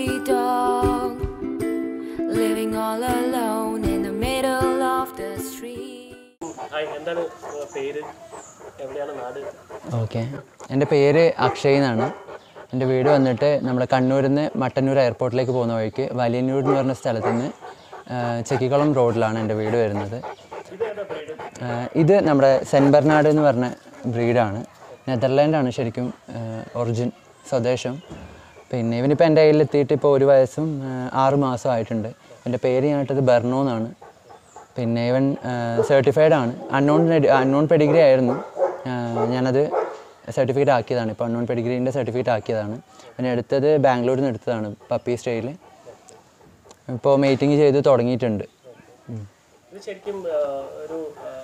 husky dog, living all alone in the middle of the street. Hi എന്താണ് നിങ്ങളുടെ പേര് എവിടെയാണ് നാട് ഓക്കെ എൻ്റെ പേര് അക്ഷയ് എന്നാണ് എൻ്റെ വീട് വന്നിട്ട് നമ്മുടെ കണ്ണൂരിൽ നിന്ന് മട്ടന്നൂർ എയർപോർട്ടിലേക്ക് പോകുന്ന വഴിക്ക് വലിയന്നൂർ എന്ന് പറഞ്ഞ സ്ഥലത്ത് നിന്ന് ആ, ചെക്കിക്കുളം റോഡിലാണ് എൻ്റെ വീട് വരുന്നത് ആ, ഇത് നമ്മുടെ സെൻറ്റ് ബെർണാഡ് എന്ന് പറഞ്ഞ ബ്രീഡാണ് നെതർലാൻഡാണ് ശരിക്കും ഒറിജിൻ സ്വദേശം പിന്നെ ഇവനിപ്പോൾ എൻ്റെ കയ്യിൽ എത്തിയിട്ട് ഇപ്പോൾ ഒരു വയസ്സും ആ, ആറ് മാസം ആയിട്ടുണ്ട് എൻ്റെ പേര് ഞാനിട്ടത് ബെർണോ എന്നാണ് പിന്നെ ഇവൻ സർട്ടിഫൈഡ് ആണ് അൺനോൺ അൺനോൺ പെഡിഗ്രി ആയിരുന്നു ആ, ഞാനത് സർട്ടിഫിക്കറ്റ് ആക്കിയതാണ് ഇപ്പോൾ അൺനോൺ പെഡിഗ്രീൻ്റെ സർട്ടിഫിക്കറ്റ് ആക്കിയതാണ് പിന്നെ എടുത്തത് ബാംഗ്ലൂരിൽ നിന്ന് എടുത്തതാണ് പപ്പി സ്റ്റേയിൽ ഇപ്പോൾ മീറ്റിംഗ് ചെയ്ത് തുടങ്ങിയിട്ടുണ്ട് ഇത് ശരിക്കും ആ, ഒരു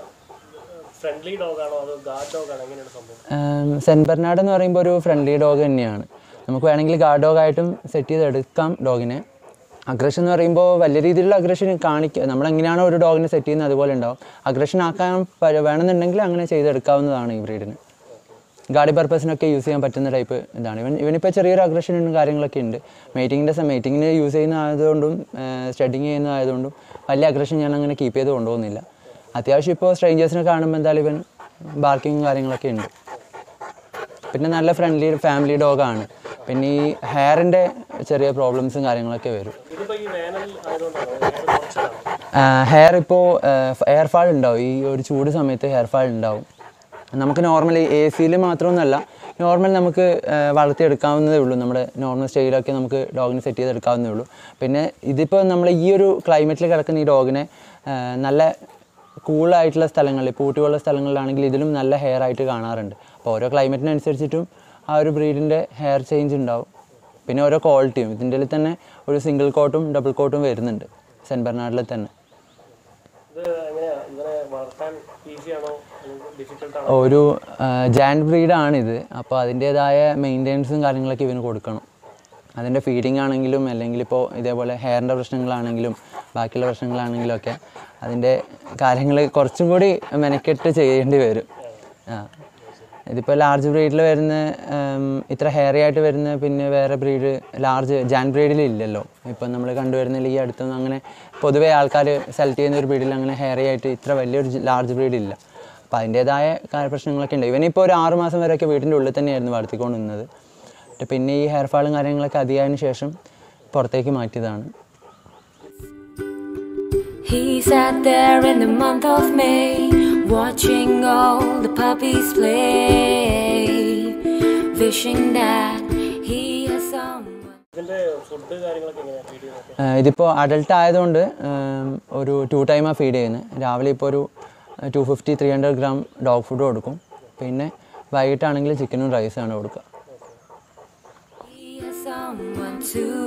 ഫ്രണ്ട്ലി ഡോഗാണോ അതോ ഗാർഡ് ഡോഗാണോ എങ്ങനെയാണ് സംഭവം സെൻറ്റ് ബെർണാഡ് എന്ന് പറയുമ്പോൾ ഒരു ഫ്രണ്ട്ലി ഡോഗ് തന്നെയാണ് നമുക്ക് വേണമെങ്കിൽ ഗാർഡ് ഡോഗായിട്ടും സെറ്റ് ചെയ്ത് എടുക്കാം ഡോഗിനെ അഗ്രഷൻ എന്ന് പറയുമ്പോൾ വലിയ രീതിയിലുള്ള അഗ്രഷൻ കാണിക്കുക നമ്മളെങ്ങനെയാണോ ഒരു ഡോഗിനെ സെറ്റ് ചെയ്യുന്നത് അതുപോലെ ഉണ്ടാവും അഗ്രഷൻ ആക്കാൻ പ- വേണമെന്നുണ്ടെങ്കിൽ അങ്ങനെ ചെയ്തെടുക്കാവുന്നതാണ് ഈ ബ്രീഡിന് ഗാഡി പർപ്പസിനൊക്കെ യൂസ് ചെയ്യാൻ പറ്റുന്ന ടൈപ്പ് ഇതാണ് ഇവൻ ഇവനിപ്പോൾ ചെറിയൊരു അഗ്രഷനും കാര്യങ്ങളൊക്കെ ഉണ്ട് മീറ്റിങ്ങിൻ്റെ സമയം മീറ്റിങ്ങിന് യൂസ് ചെയ്യുന്ന ആയതുകൊണ്ടും സ്റ്റഡിങ് ചെയ്യുന്ന ആയതുകൊണ്ടും വലിയ അഗ്രഷൻ ഞാൻ അങ്ങനെ കീപ്പ് ചെയ്ത് കൊണ്ടുപോകുന്നില്ല അത്യാവശ്യം ഇപ്പോൾ സ്ട്രേഞ്ചേഴ്സിനെ കാണുമ്പോൾ എന്തായാലും ഇവൻ ബാർക്കിങ്ങും കാര്യങ്ങളൊക്കെ ഉണ്ട് പിന്നെ നല്ല ഫ്രണ്ട്ലി ഫാമിലി ഡോഗാണ് പിന്നെ ഈ ഹെയറിൻ്റെ ചെറിയ പ്രോബ്ലംസും കാര്യങ്ങളൊക്കെ വരും ഇതിപ്പോൾ ഈ വേനൽ ആയതുകൊണ്ടാണോ വേനൽ കുറച്ചതാണോ ഹെയർ ഇപ്പോൾ ഹെയർ ഫാൾ ഉണ്ടാവും ഈ ഒരു ചൂട് സമയത്ത് ഹെയർ ഫാൾ ഉണ്ടാവും നമുക്ക് നോർമലി എ സിയിൽ മാത്രമൊന്നുമല്ല നോർമൽ നമുക്ക് ആ, വളർത്തിയെടുക്കാവുന്നതേ ഉള്ളൂ നമ്മുടെ നോർമൽ സ്റ്റൈലൊക്കെ നമുക്ക് ഡോഗിനെ സെറ്റ് ചെയ്തെടുക്കാവുന്നതേ ഉള്ളൂ പിന്നെ ഇതിപ്പോൾ നമ്മൾ ഈ ഒരു ക്ലൈമറ്റിൽ കിടക്കുന്ന ഈ ഡോഗിനെ ആ, നല്ല കൂളായിട്ടുള്ള സ്ഥലങ്ങളിൽ പൂട്ടിയുള്ള സ്ഥലങ്ങളിലാണെങ്കിൽ ഇതിലും നല്ല ഹെയർ ആയിട്ട് കാണാറുണ്ട് അപ്പോൾ ഓരോ ക്ലൈമറ്റിനനുസരിച്ചിട്ടും ആ ഒരു ബ്രീഡിൻ്റെ ഹെയർ ചേഞ്ച് ഉണ്ടാവും പിന്നെ ഓരോ ക്വാളിറ്റിയും ഇതിൻ്റെ തന്നെ ഒരു സിംഗിൾ കോട്ടും ഡബിൾ കോട്ടും വരുന്നുണ്ട് സെൻറ്റ് ബെർണാഡിൽ തന്നെ ഇത് എങ്ങനെയാണ് ഇവരെ വളർത്താൻ ഈസിയാണോ അല്ലെങ്കിൽ ഡിഫിക്കൽട്ടാണോ ഒരു ജാൻഡ് ബ്രീഡാണിത് അപ്പോൾ അതിൻ്റേതായ മെയിൻ്റെനൻസും കാര്യങ്ങളൊക്കെ ഇവന് കൊടുക്കണം അതിൻ്റെ ഫീഡിങ് ആണെങ്കിലും അല്ലെങ്കിൽ ഇപ്പോൾ ഇതേപോലെ ഹെയറിൻ്റെ പ്രശ്നങ്ങളാണെങ്കിലും ബാക്കിയുള്ള പ്രശ്നങ്ങളാണെങ്കിലും ഒക്കെ അതിൻ്റെ കാര്യങ്ങൾ കുറച്ചും കൂടി മെനക്കെട്ട് ചെയ്യേണ്ടി വരും ആ ഇതിപ്പോൾ ലാർജ് ബ്രീഡിൽ വരുന്ന ഉം, ഇത്ര ഹെയറി ആയിട്ട് വരുന്ന പിന്നെ വേറെ ബ്രീഡ് ലാർജ് ജാൻ ബ്രീഡിൽ ഇല്ലല്ലോ ഇപ്പം നമ്മൾ കണ്ടുവരുന്നില്ല ഈ അടുത്തൊന്നും അങ്ങനെ പൊതുവേ ആൾക്കാർ സെലക്ട് ചെയ്യുന്ന ഒരു ബ്രീഡിൽ അങ്ങനെ ഹെയറി ആയിട്ട് ഇത്ര വലിയൊരു ലാർജ് ബ്രീഡ് ഇല്ല അപ്പോൾ അതിൻ്റേതായ കാര്യപ്രശ്നങ്ങളൊക്കെ ഉണ്ട് ഇവനിപ്പോൾ ഒരു ആറ് മാസം വരെയൊക്കെ വീടിൻ്റെ ഉള്ളിൽ തന്നെയായിരുന്നു വളർത്തിക്കൊണ്ട് നിന്നത് എന്നിട്ട് പിന്നെ ഈ ഹെയർ ഫാളും കാര്യങ്ങളൊക്കെ അധികമായതിനു ശേഷം പുറത്തേക്ക് മാറ്റിയതാണ് He sat there in the month of May, watching all the puppies play, wishing that he has someone. ഇതിൻ്റെ ഫുഡ് കാര്യങ്ങളൊക്കെ എങ്ങനെയാണ് ഫീഡ് ചെയ്യുന്നത് ആഹ് ഇതിപ്പോൾ അഡൾട്ട് ആയതുകൊണ്ട് ആം, ഒരു ടു ടൈമാണ് ഫീഡ് ചെയ്യുന്നത് രാവിലെ ഇപ്പോൾ ഒരു two fifty three hundred gram dog food കൊടുക്കും പിന്നെ വൈകിട്ടാണെങ്കിൽ ചിക്കനും റൈസാണ് കൊടുക്കുക He has someone too.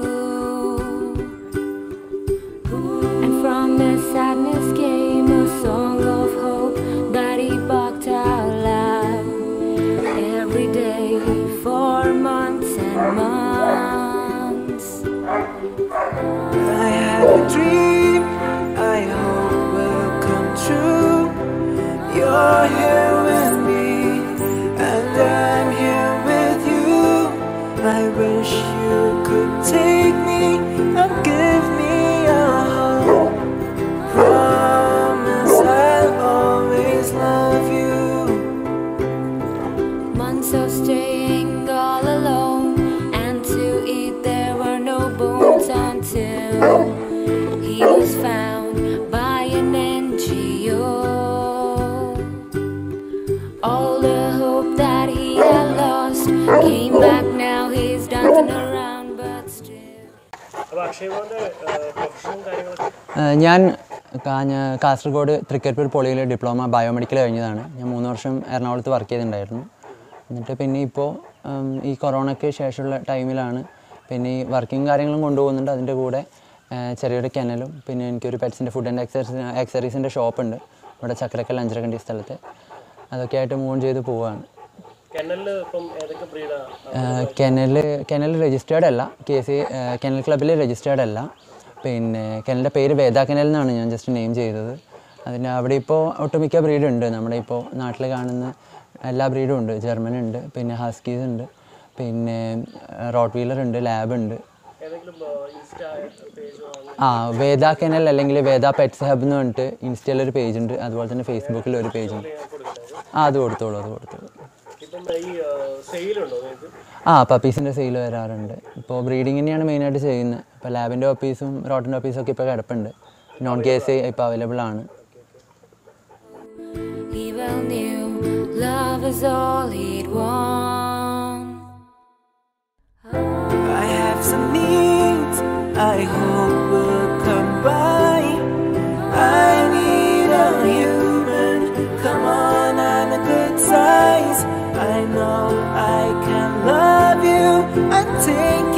And from the sadness came a song of hope that he barked out loud every day for months and months. I have a dream I hope will come true. You're here with me, and I'm here with you. I wish you could take me and give me a hug. Promise I'll always love you. Months of staying all alone, and to eat there were no bones until he was found by an NGO. All the hope that he had lost came back now. He's dancing around, but still. അപ്പോൾ അക്ഷയ് പ്രൊഫഷനും കാര്യങ്ങളൊക്കെ ആഹ് ഞാൻ കാഞ്ഞ കാസർഗോഡ് തൃക്കരിപ്പൂർ പോളിയിൽ diploma biomedical കഴിഞ്ഞതാണ് ഞാൻ മൂന്ന് വർഷം എറണാകുളത്ത് വർക്ക് ചെയ്തിട്ടുണ്ടായിരുന്നു എന്നിട്ട് പിന്നെ ഇപ്പോൾ ഉം, ഈ കൊറോണയ്ക്ക് ശേഷമുള്ള ടൈമിലാണ് പിന്നെ ഈ വർക്കിംഗ് കാര്യങ്ങളും കൊണ്ടുപോകുന്നുണ്ട് അതിൻ്റെ കൂടെ ആഹ് ചെറിയൊരു കെനലും പിന്നെ എനിക്കൊരു പെറ്റ്സിൻ്റെ ഫുഡ് ആൻഡ് എക്സസറീസ് എക്സസറീസിൻ്റെ ഷോപ്പുണ്ട് ഇവിടെ ചക്രക്കൽ അഞ്ചരക്കണ്ടി സ്ഥലത്ത് അതൊക്കെ ആയിട്ട് മൂവ് ചെയ്ത് പോവുകയാണ് കെനലിൽ ഇപ്പം ഏതൊക്കെ ബ്രീഡാണ് കെനൽ കെനൽ രജിസ്റ്റേർഡ് അല്ല കെ സി കെനൽ ക്ലബിൽ രജിസ്റ്റേർഡ് അല്ല പിന്നെ കെനലിൻ്റെ പേര് വേദ കെനൽ എന്നാണ് ഞാൻ ജസ്റ്റ് നെയിം ചെയ്തത് അതിന് അവിടെ ഇപ്പോൾ ഒട്ടുമിക്ക ബ്രീഡ് ഉണ്ട് നമ്മുടെ ഇപ്പോൾ നാട്ടിൽ കാണുന്ന എല്ലാ ബ്രീഡും ഉണ്ട് ജർമ്മൻ ഉണ്ട് പിന്നെ ഹസ്കീസ് ഉണ്ട് പിന്നെ റോട്ട് വീലർ ഉണ്ട് ലാബ് ഉണ്ട് ഏതെങ്കിലും ഇൻസ്റ്റ പേജോ അങ്ങനെ ആ വേദ കെനൽ അല്ലെങ്കിൽ വേദ പെറ്റ്സ് ഹബ് എന്ന് പറഞ്ഞിട്ട് ഇൻസ്റ്റയിൽ ഒരു പേജ് ഉണ്ട് അതുപോലെ തന്നെ ഫേസ്ബുക്കിൽ ഒരു പേജ് ഉണ്ട് കൊടുക്കുന്നത് ആ അത് കൊടുത്തോളൂ അത് കൊടുത്തോളൂ ഇപ്പം ഈ സെയിലുണ്ടോ നിങ്ങൾക്ക് ആ പപ്പീസിൻ്റെ സെയിൽ വരാറുണ്ട് ഇപ്പോൾ ബ്രീഡിങ് തന്നെയാണ് മെയിനായിട്ട് ചെയ്യുന്നത് ഇപ്പോൾ ലാബിൻ്റെ പപ്പീസും റോട്ടിൻ്റെ പപ്പീസും ഒക്കെ ഇപ്പോൾ കിടപ്പുണ്ട് നോൺ കേസ് ഇപ്പോൾ അവൈലബിൾ ആണ് He well knew love is all he'd want. I have some needs I hope will come by. I need a human, come on, and a good size. I know I can love you and take